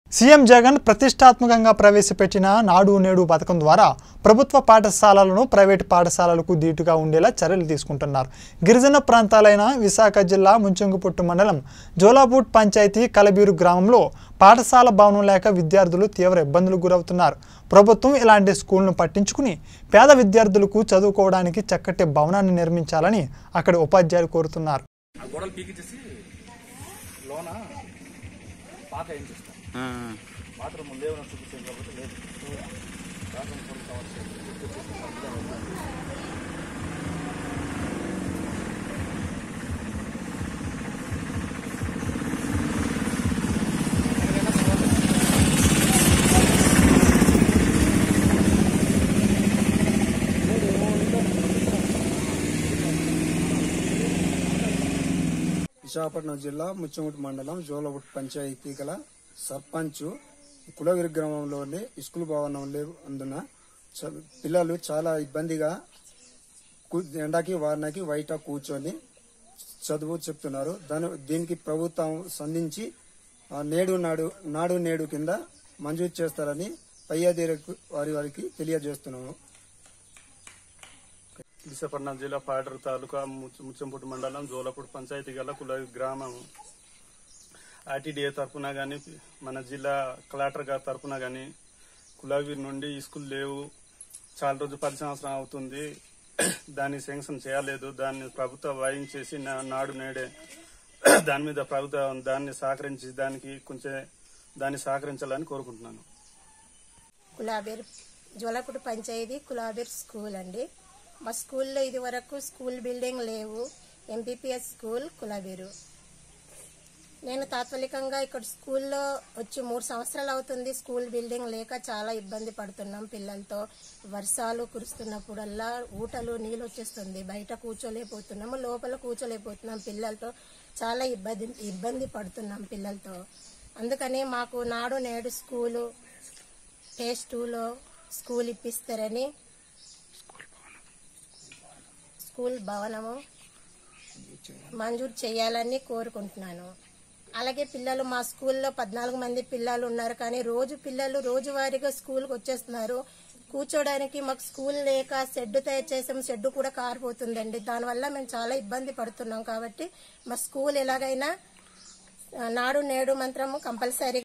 CM Jagan ప్రతిష్టాత్మకంగా ప్రవేశపెట్టిన నాడు నేడు పథకం ద్వారా ప్రభుత్వ పాఠశాలలను ప్రైవేటు పాఠశాలలకు దీటుగా ఉండేలా చర్యలు తీసుకుంటున్నారు గిరిజన ప్రాంతాలైన విశాఖ జిల్లా ముంచంగుపుట్టు మండలం జోలాపూట్ పంచాయతీ కలబీరు గ్రామంలో పాఠశాల భవనం లేక విద్యార్థులు తీవ్ర ఇబ్బందులకు గురవుతున్నారు ప్రభుత్వం ఇలాంటి స్కూల్ను పట్టించుకుని పేద విద్యార్థులకు చదువుకోవడానికి చక్కటి భవనాన్ని నిర్మించాలని అక్కడి ఉపాధ్యాయులు కోరుతున్నారు ఆ గోడలు పీకిచ్చేసి లోన పాత ఏం చేస్తాం బాత్రూమ్ లేవని చూపిస్తాం కాబట్టి లేదు బాత్రూమ్ కొన్ని కావచ్చు విశాఖపట్నం జిల్లా ముచ్చంగుటి మండలం జోలగుట్ పంచాయతీ గల సర్పంచ్ కులగిరి గ్రామంలోని స్కూల్ భవనం లేవు అందున చ- పిల్లలు చాలా ఇబ్బందిగా కు- ఎండకి వారినకి బయట కూర్చొని చదువు చెప్తున్నారు దాని దీనికి ప్రభుత్వం సంధించి ఆ, నేడు నాడు నాడు నేడు కింద మంజూరు చేస్తారని పై అధికారులకు వారి వారికి తెలియజేస్తున్నాము విశాఖపట్నం జిల్లా పాడరు తాలూకా ముచ్చ- ముచ్చంపుట్టు మండలం జోలపూడి పంచాయతీ గల కుల గ్రామం ఆర్టీడీఏ తరఫున కానీ మన జిల్లా కలెక్టర్ గారి తరఫున కానీ కులావీర్ నుండి ఈ స్కూల్ లేవు చాలా రోజు పది సంవత్సరం అవుతుంది దాన్ని శాంక్షన్ చేయలేదు దాన్ని ప్రభుత్వం వాయించేసి నా- నాడు నేడే దాని మీద ప్రభుత్వం దాన్ని సహకరించి దానికి కొంచెం దాన్ని సహకరించాలని కోరుకుంటున్నాను కులాబేర్ జ్వలకుడు పంచాయతీ కులాబేర్ స్కూల్ అండి మా స్కూల్లో ఇది వరకు స్కూల్ బిల్డింగ్ లేవు ఎంపీపీఎస్ స్కూల్ కులాబేరు నేను తాత్కాలికంగా ఇక్కడ స్కూల్లో వచ్చి మూడు సంవత్సరాలు అవుతుంది స్కూల్ బిల్డింగ్ లేక చాలా ఇబ్బంది పడుతున్నాం పిల్లలతో వర్షాలు కురుస్తున్నప్పుడల్లా ఊటలు నీళ్ళు వచ్చేస్తుంది బయట కూర్చోలేకపోతున్నాము లోపల కూర్చోలేకపోతున్నాం పిల్లలతో చాలా ఇబ్బంది ఇబ్బంది పడుతున్నాం పిల్లలతో అందుకని మాకు నాడు నేడు స్కూలు ఫేజ్ టూలో స్కూల్ ఇప్పిస్తారని స్కూల్ భవనము మంజూరు చేయాలని కోరుకుంటున్నాను అలాగే పిల్లలు మా స్కూల్లో పద్నాలుగు మంది పిల్లలు ఉన్నారు కానీ రోజు పిల్లలు రోజువారీగా స్కూల్కి వచ్చేస్తున్నారు కూర్చోడానికి మాకు స్కూల్ లేక షెడ్ తయారు చేసాం షెడ్ కూడా కారిపోతుందండి దానివల్ల మేము చాలా ఇబ్బంది పడుతున్నాం కాబట్టి మా స్కూల్ ఎలాగైనా ఆ, నాడు నేడు మంత్రము కంపల్సరీ